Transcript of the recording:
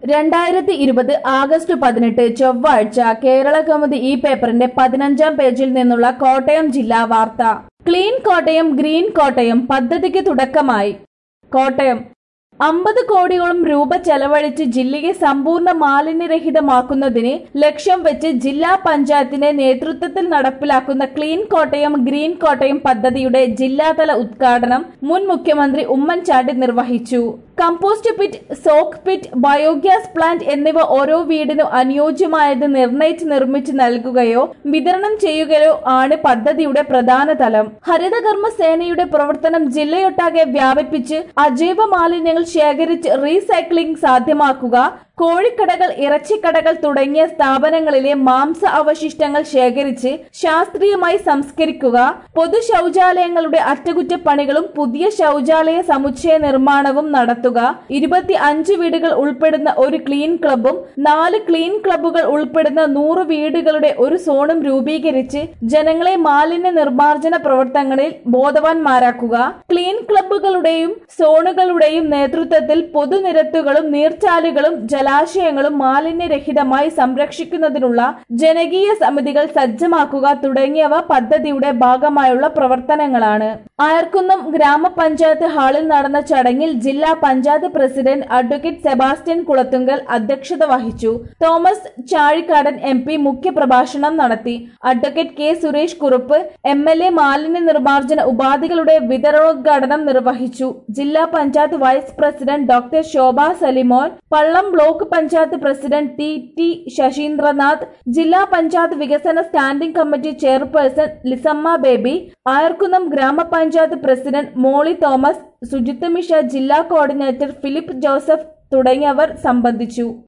രണ്ടായിരത്തി ഇരുപത് ആഗസ്റ്റ് പതിനെട്ട് ചൊവ്വാഴ്ച കേരള കൗമുദി ഈ പേപ്പറിന്റെ പതിനഞ്ചാം പേജിൽ നിന്നുള്ള കോട്ടയം ജില്ലാ വാർത്ത ക്ലീൻ കോട്ടയം ഗ്രീൻ കോട്ടയം പദ്ധതിക്ക് തുടക്കമായി കോട്ടയം അമ്പത് കോടിയോളം രൂപ ചെലവഴിച്ച് ജില്ലയെ സമ്പൂർണ്ണ മാലിന്യരഹിതമാക്കുന്നതിന് ലക്ഷ്യം വെച്ച് ജില്ലാ പഞ്ചായത്തിന്റെ നേതൃത്വത്തിൽ നടപ്പിലാക്കുന്ന ക്ലീൻ കോട്ടയം ഗ്രീൻ കോട്ടയം പദ്ധതിയുടെ ജില്ലാതല ഉദ്ഘാടനം മുൻ മുഖ്യമന്ത്രി ഉമ്മൻചാണ്ടി നിർവഹിച്ചു compost pit soak pit biogas plant എന്നിവ ഓരോ വീടിനും അനുയോജ്യമായത് നിർണയിച്ച് നിർമ്മിച്ച് നൽകുകയോ വിതരണം ചെയ്യുകയോ ആണ് പദ്ധതിയുടെ പ്രധാന തലം ഹരിതകർമ്മ സേനയുടെ പ്രവർത്തനം ജില്ലയൊട്ടാകെ വ്യാപിപ്പിച്ച് അജൈവ മാലിന്യങ്ങൾ ശേഖരിച്ച് റീസൈക്ലിംഗ് സാധ്യമാക്കുക കോഴിക്കടകൾ ഇറച്ചിക്കടകൾ തുടങ്ങിയ സ്ഥാപനങ്ങളിലെ മാംസ അവശിഷ്ടങ്ങൾ ശേഖരിച്ച് ശാസ്ത്രീയമായി സംസ്കരിക്കുക പൊതു ശൗചാലയങ്ങളുടെ അറ്റകുറ്റപ്പണികളും പുതിയ ശൗചാലയ സമുച്ചയ നിർമ്മാണവും നടത്തുക ഇരുപത്തി അഞ്ച് വീടുകൾ ഉൾപ്പെടുന്ന ഒരു ക്ലീൻ ക്ലബും നാല് ക്ലീൻ ക്ലബ്ബുകൾ ഉൾപ്പെടുന്ന നൂറ് വീടുകളുടെ ഒരു സോണും രൂപീകരിച്ച് ജനങ്ങളെ മാലിന്യ നിർമ്മാർജ്ജന പ്രവർത്തനങ്ങളിൽ ബോധവാന്മാരാക്കുക ക്ലീൻ ക്ലബ്ബുകളുടെയും സോണുകളുടെയും നേതൃത്വത്തിൽ പൊതുനിരത്തുകളും നീർച്ചാലുകളും ജലാശയങ്ങളും മാലിന്യരഹിതമായി സംരക്ഷിക്കുന്നതിനുള്ള ജനകീയ സമിതികൾ സജ്ജമാക്കുക തുടങ്ങിയവ പദ്ധതിയുടെ ഭാഗമായുള്ള പ്രവർത്തനങ്ങളാണ് അയർക്കുന്നം ഗ്രാമപഞ്ചായത്ത് ഹാളിൽ നടന്ന ചടങ്ങിൽ ജില്ലാ panchayat president advocate Sebastian Kulathunkal അധ്യക്ഷത വഹിച്ചു തോമസ് ചാഴിക്കാടൻ എം പി മുഖ്യപ്രഭാഷണം നടത്തി advocate K Suresh Kurup M L A മാലിന്യ നിർമ്മാർജ്ജന ഉപാധികളുടെ വിതരണോദ്ഘാടനം നിർവഹിച്ചു ജില്ലാ panchayat vice president doctor Shobha Salimon Pallam block panchayat president T T Sasheendranath ജില്ലാ പഞ്ചായത്ത് വികസന standing committee chairperson Lissamma Baby Ayarkunnam ഗ്രാമപഞ്ചായത്ത് president Molly Thomas Sujith Misha ജില്ലാ കോർഡിനേറ്റർ ഫിലിപ്പ് ജോസഫ് തുടങ്ങിയവർ സംബന്ധിച്ചു